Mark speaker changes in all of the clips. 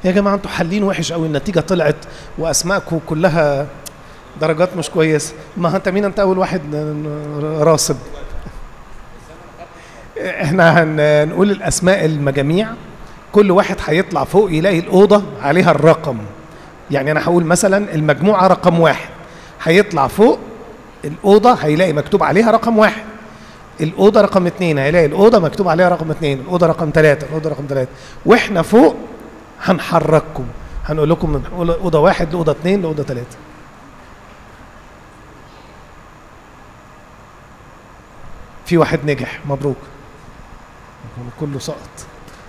Speaker 1: يا جماعه انتوا حالين وحش قوي النتيجه طلعت واسماءكم كلها درجات مش كويسه ما انت مين انت اول واحد راسب احنا هنقول الاسماء المجاميع كل واحد هيطلع فوق يلاقي الاوضه عليها الرقم يعني انا هقول مثلا المجموعه رقم واحد هيطلع فوق الاوضه هيلاقي مكتوب عليها رقم واحد الاوضه رقم اثنين هيلاقي الاوضه مكتوب عليها رقم اثنين الاوضه رقم ثلاثه الاوضه رقم ثلاثه واحنا فوق هنحرككم هنقول لكم من اوضه واحد لاوضه اثنين لاوضه ثلاثه في واحد نجح مبروك كله سقط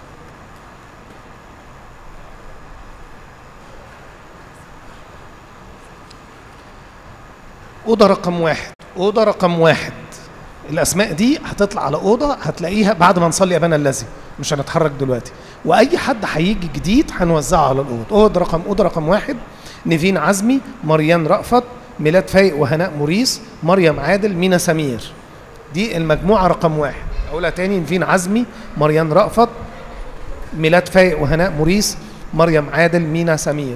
Speaker 1: أوضة رقم واحد أوضة رقم واحد الأسماء دي هتطلع على أوضة هتلاقيها بعد ما نصلي أبانا الذي مش هنتحرك دلوقتي وأي حد هيجي جديد هنوزعه على الأوضة أوضة رقم أوضة رقم واحد نيفين عزمي مريان رأفت ميلاد فايق وهناء موريس مريم عادل مينا سمير دي المجموعة رقم واحد أقولها تاني نيفين عزمي مريان رأفت ميلاد فايق وهناء موريس مريم عادل مينا سمير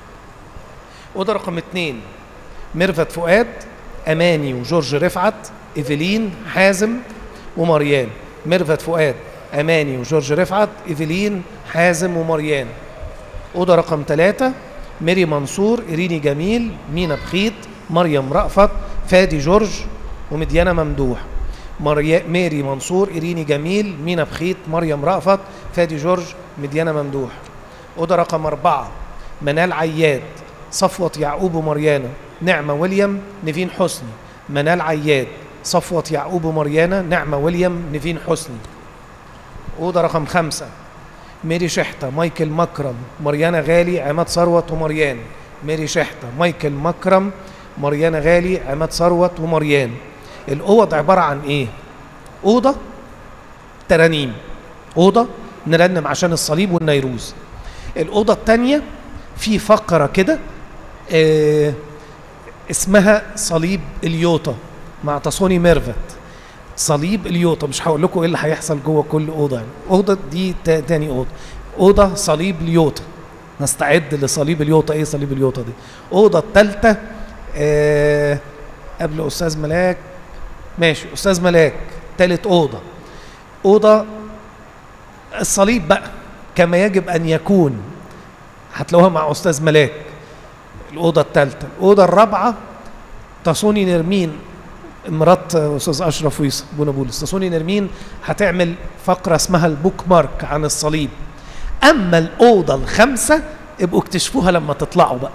Speaker 1: أوضة رقم اتنين ميرفت فؤاد اماني وجورج رفعت ايفلين حازم ومريان ميرفت فؤاد اماني وجورج رفعت ايفلين حازم ومريان اوضه رقم ثلاثة ميري منصور إريني جميل مينا بخيت مريم رأفت فادي جورج ومديانة ممدوح مري... ميري منصور إريني جميل مينا بخيت مريم رأفت فادي جورج مديانة ممدوح أوضة رقم أربعة منال عياد صفوة يعقوب ومريانة نعمة ويليام نيفين حسني منال عياد صفوة يعقوب ومريانة نعمة ويليام نيفين حسني أوضة رقم خمسة ميري شحتة مايكل مكرم مريانة غالي عماد ثروت ومريان ميري شحتة مايكل مكرم مريانة غالي عماد ثروت ومريان الأوض عبارة عن إيه؟ أوضة ترانيم أوضة نرنم عشان الصليب والنيروز الأوضة التانية في فقرة كده آه اسمها صليب اليوتا مع تصوني ميرفت صليب اليوتا مش هقول لكم ايه اللي هيحصل جوه كل اوضه يعني اوضه دي تاني اوضه اوضه صليب اليوتا نستعد لصليب اليوتا ايه صليب اليوتا دي اوضه الثالثه آه قبل استاذ ملاك ماشي استاذ ملاك ثالث اوضه اوضه الصليب بقى كما يجب ان يكون هتلاقوها مع استاذ ملاك الاوضه الثالثه الاوضه الرابعه تصوني نرمين مرات استاذ اشرف ويص بونا بولس تصوني نرمين هتعمل فقره اسمها البوك مارك عن الصليب اما الاوضه الخامسه ابقوا اكتشفوها لما تطلعوا بقى